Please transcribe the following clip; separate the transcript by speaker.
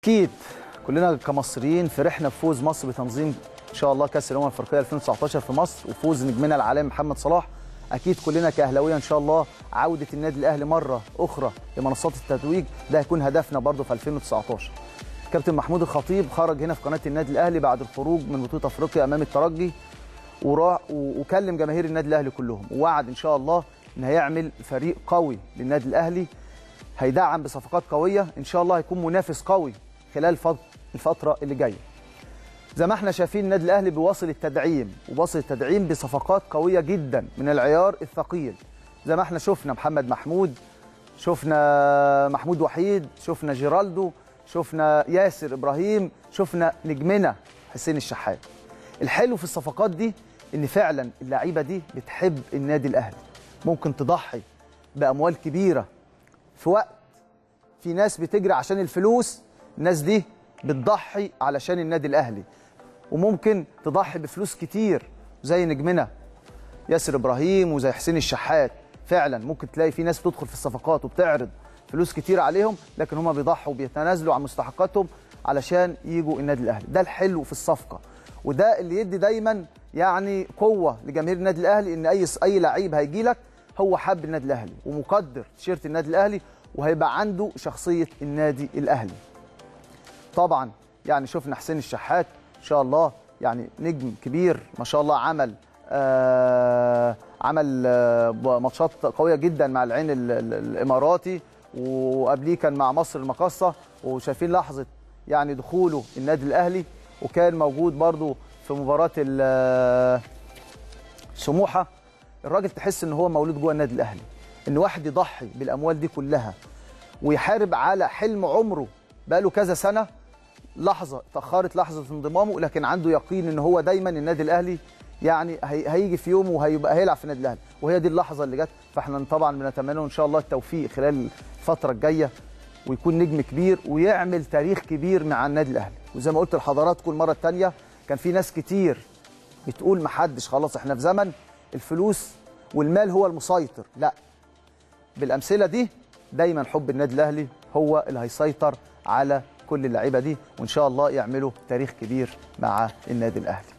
Speaker 1: اكيد كلنا كمصريين فرحنا بفوز مصر بتنظيم ان شاء الله كاس الامم الافريقيه 2019 في مصر وفوز نجمنا العالمي محمد صلاح اكيد كلنا كاهلاويه ان شاء الله عوده النادي الاهلي مره اخرى لمنصات التتويج ده هيكون هدفنا برضه في 2019 كابتن محمود الخطيب خرج هنا في قناه النادي الاهلي بعد الخروج من بطوله افريقيا امام الترجي وراح وكلم جماهير النادي الاهلي كلهم ووعد ان شاء الله ان هيعمل فريق قوي للنادي الاهلي هيدعم بصفقات قويه ان شاء الله هيكون منافس قوي خلال الفتره اللي جايه زي ما احنا شايفين النادي الاهلي بيواصل التدعيم وواصل التدعيم بصفقات قويه جدا من العيار الثقيل زي ما احنا شفنا محمد محمود شفنا محمود وحيد شفنا جيرالدو شفنا ياسر ابراهيم شفنا نجمنا حسين الشحات الحلو في الصفقات دي ان فعلا اللعيبه دي بتحب النادي الاهلي ممكن تضحي باموال كبيره في وقت في ناس بتجري عشان الفلوس الناس دي بتضحي علشان النادي الاهلي وممكن تضحي بفلوس كتير زي نجمنا ياسر ابراهيم وزي حسين الشحات فعلا ممكن تلاقي في ناس بتدخل في الصفقات وبتعرض فلوس كتير عليهم لكن هم بيضحوا وبيتنازلوا عن مستحقاتهم علشان يجوا النادي الاهلي ده الحلو في الصفقه وده اللي يدي دايما يعني قوه لجماهير النادي الاهلي ان اي اي لعيب هيجي لك هو حب النادي الاهلي ومقدر تيشيرت النادي الاهلي وهيبقى عنده شخصيه النادي الاهلي طبعا يعني شفنا حسين الشحات ان شاء الله يعني نجم كبير ما شاء الله عمل آه عمل آه ماتشات قويه جدا مع العين ال ال الاماراتي وقبليه كان مع مصر المقاصه وشايفين لحظه يعني دخوله النادي الاهلي وكان موجود برضو في مباراه سموحه الراجل تحس ان هو مولود جوه النادي الاهلي ان واحد يضحي بالاموال دي كلها ويحارب على حلم عمره بقاله كذا سنه لحظه اتاخرت لحظه انضمامه لكن عنده يقين ان هو دايما النادي الاهلي يعني هيجي في يوم وهيبقى هيلعب في النادي الاهلي وهي دي اللحظه اللي جت فاحنا طبعا بنتمنى له ان شاء الله التوفيق خلال الفتره الجايه ويكون نجم كبير ويعمل تاريخ كبير مع النادي الاهلي وزي ما قلت لحضراتكم المره الثانيه كان في ناس كتير بتقول ما حدش خلاص احنا في زمن الفلوس والمال هو المسيطر لا بالامثله دي دايما حب النادي الاهلي هو اللي هيسيطر على كل اللعيبه دي وان شاء الله يعملوا تاريخ كبير مع النادي الاهلي